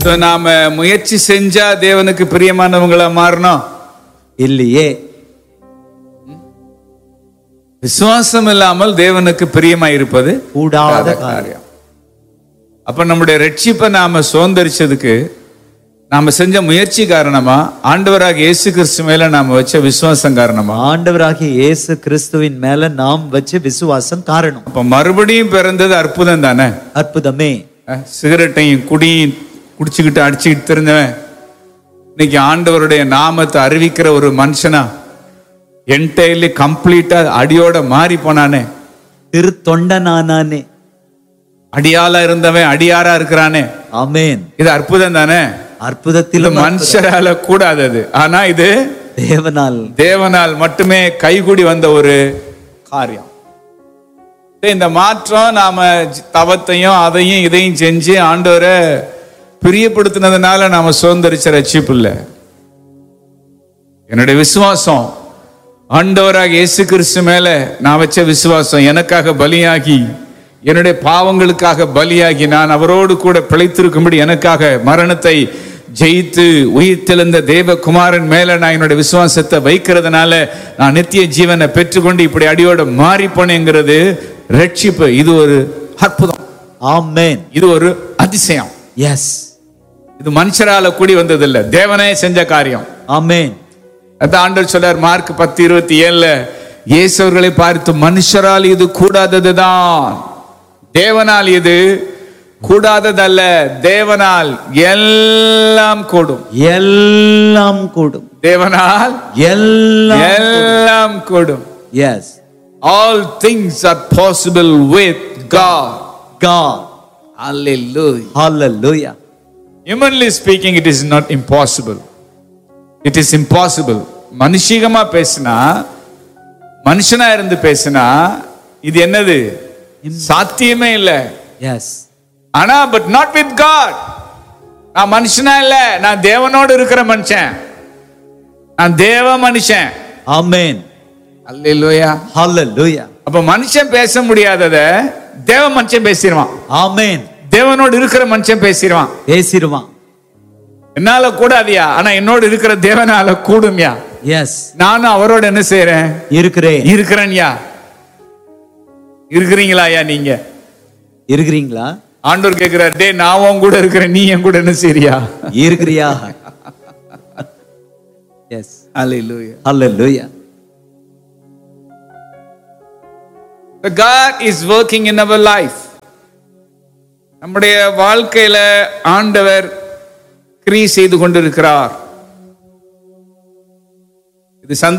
So, நாம முயற்சி செஞ்சா தேவனுக்கு பிரியமானவங்களா மாறணும் இல்லையே விசுவாசம் இல்லாமல் தேவனுக்கு பிரியமா இருப்பது கூடாத காரியம் காரியம் அப்ப நம்முடைய ரட்சிப்பை நாம சுதந்திரிச்சதுக்கு நாம செஞ்ச முயற்சி காரணமா ஆண்டவராக இயேசு கிறிஸ்து மேல நாம வச்ச விசுவாசம் காரணமா ஆண்டவராகிய இயேசு கிறிஸ்துவின் மேல நாம் வச்ச விசுவாசம் காரணம் அப்ப மறுபடியும் பிறந்தது அற்புதம் தானே அற்புதமே அஹ், சிகரெட்டையும் குடியும் குடிச்சுக்கிட்டு அடிச்சுக்கிட்டு தெரிஞ்சவன் இன்னைக்கு ஆண்டவருடைய நாமத்தை அறிவிக்கிற ஒரு மனுஷனா என்டையர்லி கம்ப்ளீட்டா அடியோட மாறி போனானே திருத்தொண்டனானே அடியாளா இருந்தவன் அடியாரா இருக்கிறானே ஆமென் இது அற்புதம் தானே இது அற்புதத்திலும் மனுஷரால கூடாதது ஆனா இது தேவனால் தேவனால் மட்டுமே கைகூடி வந்த ஒரு காரியம் இந்த மாற்றம் நாம தவத்தையும் அதையும் இதையும் செஞ்சு ஆண்டவரை பிரியப்படுத்தினதுனால நாம சுதந்திரிச்ச ரட்சிப்பு இல்லை என்னுடைய விசுவாசம் ஆண்டவராக இயேசு கிறிஸ்து மேல நான் வச்ச விசுவாசம் எனக்காக பலியாகி என்னுடைய பாவங்களுக்காக பலியாகி நான் அவரோடு கூட பிழைத்திருக்கும்படி எனக்காக மரணத்தை ஜெயித்து உயிர்த்தெழுந்த தேவகுமாரன் மேல நான் என்னுடைய விசுவாசத்தை வைக்கிறதுனால நான் நித்திய ஜீவனை பெற்றுக்கொண்டு இப்படி அடியோட மாறி போனேங்கிறது ரட்சிப்பு இது ஒரு அற்புதம் ஆமென் இது ஒரு அதிசயம் எஸ் இது மனுஷரால கூடி வந்ததில்லை தேவனே செஞ்ச காரியம் ஆமென் அதான் ஆண்டவர் சொல்றார் மார்க் பத்து இருபத்தி ஏழுல இயேசுவர்களை பார்த்து மனுஷரால் இது கூடாததுதான் தேவனால் இது கூடாததல்ல தேவனால் எல்லாம் கூடும் எல்லாம் கூடும் தேவனால் எல்லாம் எல்லாம் கூடும் yes all things are possible with God God Hallelujah. hallelujah Humanly speaking, it is not impossible. It is impossible. மனுஷிகமா பேசினா மனுஷனா இருந்து பேசினா இது என்னது சாத்தியமே இல்லை yes ஆனா பட் நாட் வித் காட் நான் மனுஷனா இல்ல நான் தேவனோடு இருக்கிற மனுஷன் நான் தேவ மனுஷன் amen அல்லேலூயா hallelujah அப்ப மனுஷன் பேச முடியாதத தேவ மனுஷன் பேசிடுவான் amen தேவனோடு இருக்கிற மனுஷன் பேசிடுவான் பேசிடுவான் என்னால கூடாதியா ஆனா என்னோடு இருக்கிற தேவனால கூடும்யா எஸ் நானும் அவரோட என்ன செய்யறேன் இருக்கிறேன் இருக்கிறேன்யா இருக்கிறீங்களாயா நீங்க இருக்கிறீங்களா ஆண்டவர் கேட்கிறார் டேய் நான் உன் கூட இருக்கிறேன் நீ என் கூட என்ன செய்றியா இருக்கிறியா yes Hallelujah. hallelujah The God is working in our life. நம்முடைய வாழ்க்கையில ஆண்டவர் கிரி செய்து கொண்டிருக்கிறார் இது சந்த